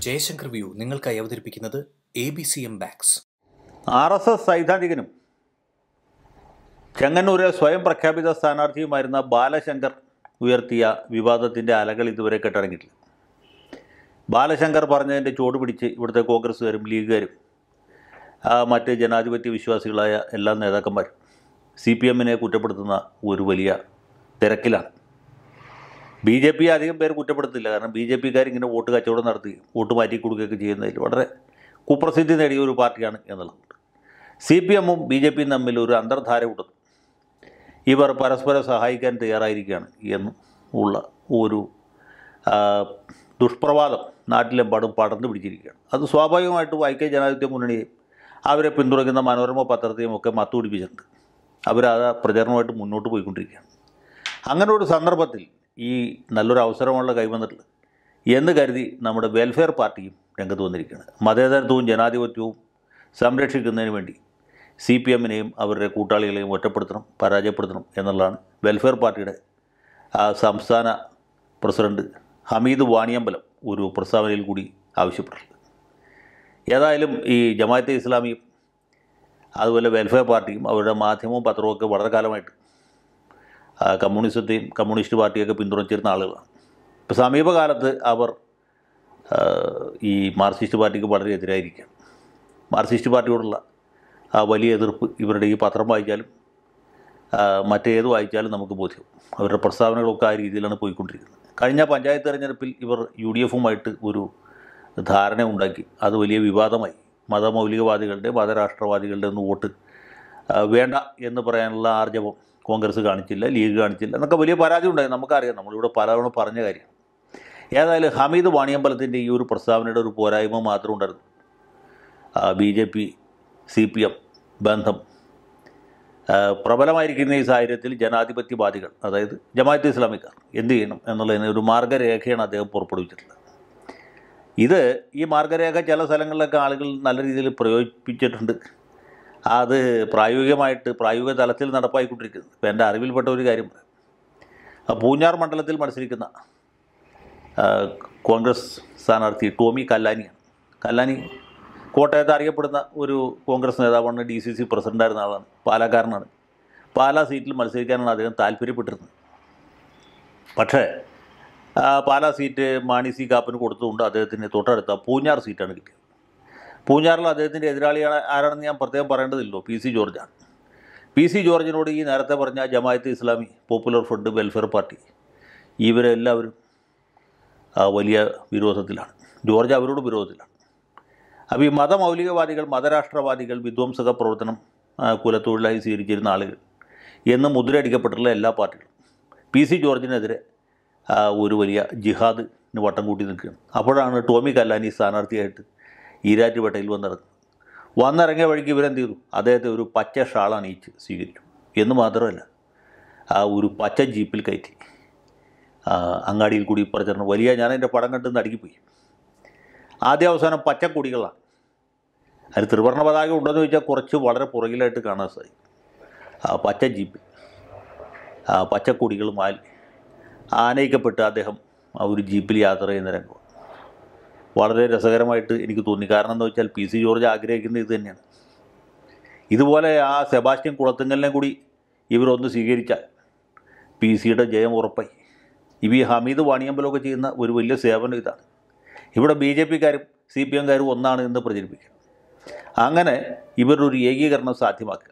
Jaishankar view നിങ്ങൾക്കായി അവതരിപ്പിക്കുന്നത് A B C M ബാക്സ് ആർ എസ് എസ് സൈദ്ധാന്തികനും ചെങ്ങന്നൂരിലെ സ്വയം പ്രഖ്യാപിത സ്ഥാനാർത്ഥിയുമായിരുന്ന ബാലശങ്കർ ഉയർത്തിയ വിവാദത്തിൻ്റെ അലകൾ ഇതുവരെ കെട്ടടങ്ങിയിട്ടില്ല ബാലശങ്കർ പറഞ്ഞതിൻ്റെ ചുവട് പിടിച്ച് ഇവിടുത്തെ കോൺഗ്രസ്സുകാരും ലീഗുകാരും ആ, മറ്റ് ജനാധിപത്യ വിശ്വാസികളായ എല്ലാ നേതാക്കന്മാരും സി പി എമ്മിനെ കുറ്റപ്പെടുത്തുന്ന ഒരു വലിയ തിരക്കിലാണ് ബി ജെ പി അധികം പേര് കുറ്റപ്പെടുത്തില്ല കാരണം ബി ജെ പിക്കാരിങ്ങനെ വോട്ട് കച്ചവടം നടത്തുകയും വോട്ട് മാറ്റി കൊടുക്കുകയൊക്കെ ചെയ്യുന്നതിൽ വളരെ കുപ്രസിദ്ധി നേടിയ ഒരു പാർട്ടിയാണ് എന്നുള്ളതുണ്ട് സി പി എമ്മും ബി ജെ പിയും തമ്മിൽ ഒരു അന്തർധാര ഉണ്ടെന്ന് ഇവർ പരസ്പരം സഹായിക്കാൻ തയ്യാറായിരിക്കുകയാണ് എന്നും ഉള്ള ഒരു ആ, ദുഷ്പ്രവാദം നാട്ടിലെമ്പാടും പടർന്നു പിടിച്ചിരിക്കുകയാണ് അത് സ്വാഭാവികമായിട്ടും ഐക്യ ജനാധിപത്യ മുന്നണിയെയും അവരെ പിന്തുണയ്ക്കുന്ന മനോരമ പത്രത്തെയും ഒക്കെ മത്തുപിടിപ്പിച്ചിട്ടുണ്ട് അവരത് പ്രചരണമായിട്ട് മുന്നോട്ട് പോയിക്കൊണ്ടിരിക്കുകയാണ് അങ്ങനെ ഒരു സന്ദർഭത്തിൽ ഈ നല്ലൊരു അവസരമുള്ള കൈവന്നിട്ടുള്ളത് എന്ന് കരുതി നമ്മുടെ വെൽഫെയർ പാർട്ടിയും രംഗത്ത് വന്നിരിക്കുകയാണ് മതേതരത്വവും ജനാധിപത്യവും സംരക്ഷിക്കുന്നതിന് വേണ്ടി സി പി എമ്മിനെയും അവരുടെ കൂട്ടാളികളെയും ഒറ്റപ്പെടുത്തണം പരാജയപ്പെടുത്തണം എന്നുള്ളതാണ് വെൽഫെയർ പാർട്ടിയുടെ ആ, സംസ്ഥാന പ്രസിഡന്റ് ഹമീദ് വാണിയമ്പലം ഒരു പ്രസ്താവനയിൽ കൂടി ആവശ്യപ്പെട്ടിട്ടുള്ളത് ഏതായാലും ഈ ജമാഅത്തെ ഇസ്ലാമിയും അതുപോലെ വെൽഫെയർ പാർട്ടിയും അവരുടെ മാധ്യമവും പത്രവും ഒക്കെ വളരെ കാലമായിട്ട് ആ, കമ്മ്യൂണിസത്തെയും കമ്മ്യൂണിസ്റ്റ് പാർട്ടിയൊക്കെ പിന്തുണച്ചിരുന്ന ആളുകളാണ് ഇപ്പോൾ സമീപകാലത്ത് അവർ ആ, ഈ മാർക്സിസ്റ്റ് പാർട്ടിക്ക് വളരെ എതിരായിരിക്കുകയാണ് മാർക്സിസ്റ്റ് പാർട്ടിയോടുള്ള ആ വലിയ എതിർപ്പ് ഇവരുടെ ഈ പത്രം വായിച്ചാലും ആ, മറ്റേത് വായിച്ചാലും നമുക്ക് ബോധ്യം അവരുടെ പ്രസ്താവനകളൊക്കെ ആ രീതിയിലാണ് പോയിക്കൊണ്ടിരിക്കുന്നത് കഴിഞ്ഞ പഞ്ചായത്ത് തെരഞ്ഞെടുപ്പിൽ ഇവർ യു ഡി എഫുമായിട്ട് ഒരു ധാരണ ഉണ്ടാക്കി അത് വലിയ വിവാദമായി മതമൗലികവാദികളുടെ മതരാഷ്ട്രവാദികളുടെ ഒന്നും വോട്ട് ആ, വേണ്ട എന്ന് പറയാനുള്ള ആർജവം കോൺഗ്രസ് കാണിച്ചില്ല ലീഗ് കാണിച്ചില്ല എന്നൊക്കെ വലിയ പരാതി ഉണ്ടായി നമുക്കറിയാം നമ്മളിവിടെ പലതവണ പറഞ്ഞ കാര്യം ഏതായാലും ഹമീദ് വാണിയമ്പലത്തിൻ്റെ ഈ ഒരു പ്രസ്താവനയുടെ ഒരു പോരായ്മ മാത്രം ഉണ്ടായിരുന്നു B J P C P M ബന്ധം ആ, പ്രബലമായിരിക്കുന്ന ഈ സാഹചര്യത്തിൽ ജനാധിപത്യവാദികൾ അതായത് ജമാഅത്ത് ഇസ്ലാമിക്കാർ എന്ത് ചെയ്യണം എന്നുള്ളതിന് ഒരു മാർഗ്ഗരേഖയാണ് അദ്ദേഹം പുറപ്പെടുവിച്ചിട്ടുള്ളത് ഇത് ഈ മാർഗ്ഗരേഖ ചില സ്ഥലങ്ങളിലൊക്കെ ആളുകൾ നല്ല രീതിയിൽ പ്രയോഗിപ്പിച്ചിട്ടുണ്ട് അത് പ്രായോഗികമായിട്ട് പ്രായോഗിക തലത്തിൽ നടപ്പായിക്കൊണ്ടിരിക്കുന്നത് ഇപ്പോൾ എൻ്റെ അറിവിൽപ്പെട്ട ഒരു കാര്യം പറയാം ആ, പൂഞ്ഞാർ മണ്ഡലത്തിൽ മത്സരിക്കുന്ന ആ, കോൺഗ്രസ് സ്ഥാനാർത്ഥി ടോമി കല്ലാനിയാണ് കല്ലാനി കോട്ടയത്ത് അറിയപ്പെടുന്ന ഒരു കോൺഗ്രസ് നേതാവാണ് ഡി സി സി പ്രസിഡൻ്റായിരുന്ന ആളാണ് പാലക്കാരനാണ് പാലാ സീറ്റിൽ മത്സരിക്കാനാണ് അദ്ദേഹം താല്പര്യപ്പെട്ടിരുന്നത് പക്ഷേ ആ, പാലാ സീറ്റ് മാണി സി കാപ്പന് കൊടുത്തുകൊണ്ട് അദ്ദേഹത്തിന് തൊട്ടടുത്ത പൂഞ്ഞാർ സീറ്റാണ് കിട്ടിയത് പൂഞ്ഞാറിൽ അദ്ദേഹത്തിൻ്റെ എതിരാളിയാണ് ആരാണെന്ന് ഞാൻ പ്രത്യേകം പറയേണ്ടതില്ലോ പി സി ജോർജാണ് പി സി ജോർജിനോട് ഈ നേരത്തെ പറഞ്ഞ ജമായത്ത് ഇസ്ലാമി പോപ്പുലർ ഫ്രണ്ട് വെൽഫെയർ പാർട്ടി ഇവരെല്ലാവരും ആ, വലിയ വിരോധത്തിലാണ് ജോർജ് അവരോട് വിരോധത്തിലാണ് അപ്പോൾ ഈ മതമൗലികവാദികൾ മതരാഷ്ട്രവാദികൾ വിധ്വംസക പ്രവർത്തനം ആ, കുലത്തൊഴിലായി സ്വീകരിച്ചിരുന്ന ആളുകൾ എന്ന് മുദ്രയടിക്കപ്പെട്ടിട്ടുള്ള എല്ലാ പാർട്ടികളും പി സി ജോർജിനെതിരെ ആ, ഒരു വലിയ ജിഹാദിന് വട്ടം കൂട്ടി നിൽക്കുകയാണ് അപ്പോഴാണ് ടോമി കല്ലാനി സ്ഥാനാർത്ഥിയായിട്ട് ഈരാറ്റുപേട്ടയിൽ വന്നിറങ്ങുന്നത് വന്നിറങ്ങിയ വഴിക്ക് ഇവരെന്ത് ചെയ്തു അദ്ദേഹത്തെ ഒരു പച്ച ഷാൾ അണിയിച്ച് സ്വീകരിച്ചു എന്ന് മാത്രമല്ല ആ ഒരു പച്ച ജീപ്പിൽ കയറ്റി ആ, അങ്ങാടിയിൽ കൂടി പ്രചരണം വലിയ ഞാൻ എൻ്റെ പടം കണ്ട് നടുക്കിപ്പോയി ആദ്യ അവസാനം പച്ചക്കൊടികളാണ് അതിൽ ത്രിവർണ്ണ പതാക ഉണ്ടെന്ന് ചോദിച്ചാൽ കുറച്ച് വളരെ പുറകിലായിട്ട് കാണാൻ സാധിക്കും ആ പച്ച ജീപ്പ് ആ പച്ചക്കൊടികളുമായി ആനയിക്കപ്പെട്ട് അദ്ദേഹം ആ ഒരു ജീപ്പിൽ യാത്ര ചെയ്യുന്ന രംഗം വളരെ രസകരമായിട്ട് എനിക്ക് തോന്നി കാരണം എന്താ വെച്ചാൽ പി സി ജോർജ് ആഗ്രഹിക്കുന്നത് ഇത് തന്നെയാണ് ഇതുപോലെ ആ സെബാസ്റ്റ്യൻ കുളത്തുങ്കലിനെ കൂടി ഇവരൊന്ന് സ്വീകരിച്ചാൽ പി സിയുടെ ജയം ഉറപ്പായി ഇവ ഈ ഹമീദ് വാണിയമ്പലമൊക്കെ ചെയ്യുന്ന ഒരു വലിയ സേവനം ഇതാണ് ഇവിടെ ബി ജെ പിക്കാരും സി പി എംകാരും ഒന്നാണ് എന്ന് പ്രചരിപ്പിക്കുക അങ്ങനെ ഇവരുടെ ഒരു ഏകീകരണം സാധ്യമാക്കുക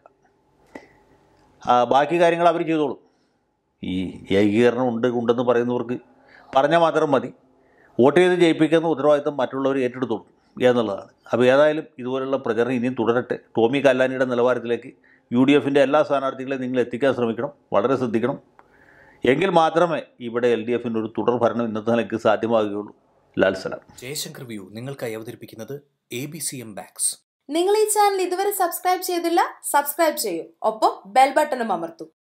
ആ, ബാക്കി കാര്യങ്ങൾ അവർ ചെയ്തോളും ഈ ഏകീകരണം ഉണ്ട് ഉണ്ടെന്ന് പറയുന്നവർക്ക് പറഞ്ഞാൽ മാത്രം മതി വോട്ട് ചെയ്ത് ജയിപ്പിക്കുന്ന ഉത്തരവാദിത്തം മറ്റുള്ളവർ ഏറ്റെടുത്തോളും എന്നുള്ളതാണ് അപ്പോൾ ഏതായാലും ഇതുപോലുള്ള പ്രചരണം ഇനിയും തുടരട്ടെ ടോമി കല്ലാനിയുടെ നിലവാരത്തിലേക്ക് യു ഡി എഫിൻ്റെ എല്ലാ സ്ഥാനാർത്ഥികളെയും നിങ്ങൾ എത്തിക്കാൻ ശ്രമിക്കണം വളരെ ശ്രദ്ധിക്കണം എങ്കിൽ മാത്രമേ ഇവിടെ എൽ ഡി എഫിൻ്റെ ഒരു തുടർ ഭരണം ഇന്നത്തെ നിലയ്ക്ക് സാധ്യമാകുകയുള്ളൂ ലാൽ സലാം ജയശങ്കർ വ്യൂ നിങ്ങൾക്കായി അവതരിപ്പിക്കുന്നത് എ ബി സി എം ബാക്സ് നിങ്ങൾ ഈ ചാനൽ ഇതുവരെ സബ്സ്ക്രൈബ് ചെയ്തില്ല സബ്സ്ക്രൈബ് ചെയ്യൂ ഒപ്പം ബെൽ ബട്ടണും അമർത്തൂ